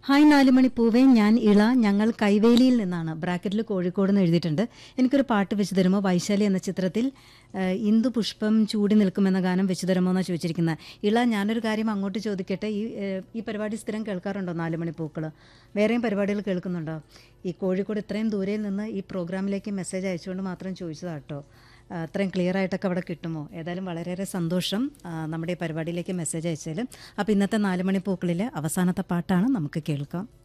hi നാലുമണി പൂവേ ഞാൻ ഇള ഞങ്ങൾ കൈവേലിയിൽ നിന്നാണ് ബ്രാക്കറ്റിൽ കോഴിക്കോട് എന്ന് എഴുതിയിട്ടുണ്ട് എനിക്കൊരു പാട്ട് വെച്ച് തരുമോ വൈശാലി എന്ന ചിത്രത്തിൽ ഏഹ്, ഇന്ദു പുഷ്പം ചൂടി നിൽക്കുമെന്ന ഗാനം വെച്ച് തരുമോ എന്നാണ് ചോദിച്ചിരിക്കുന്നത് ഇള ഞാനൊരു കാര്യം അങ്ങോട്ട് ചോദിക്കട്ടെ ഈ ഏഹ്, ഈ പരിപാടി സ്ഥിരം കേൾക്കാറുണ്ടോ നാലുമണി പൂക്കൾ വേറെയും പരിപാടികൾ കേൾക്കുന്നുണ്ടോ ഈ കോഴിക്കോട് ഇത്രയും ദൂരയിൽ നിന്ന് ഈ പ്രോഗ്രാമിലേക്ക് മെസ്സേജ് അയച്ചുകൊണ്ട് മാത്രം ചോദിച്ചതാട്ടോ ആ, അത്രയും ക്ലിയർ ആയിട്ടൊക്കെ അവിടെ കിട്ടുമോ ഏതായാലും വളരെയേറെ സന്തോഷം ആ, നമ്മുടെ ഈ പരിപാടിയിലേക്ക് മെസ്സേജ് അയച്ചാലും അപ്പോൾ ഇന്നത്തെ നാല് മണി പൂക്കളിലെ അവസാനത്തെ പാട്ടാണ് നമുക്ക് കേൾക്കാം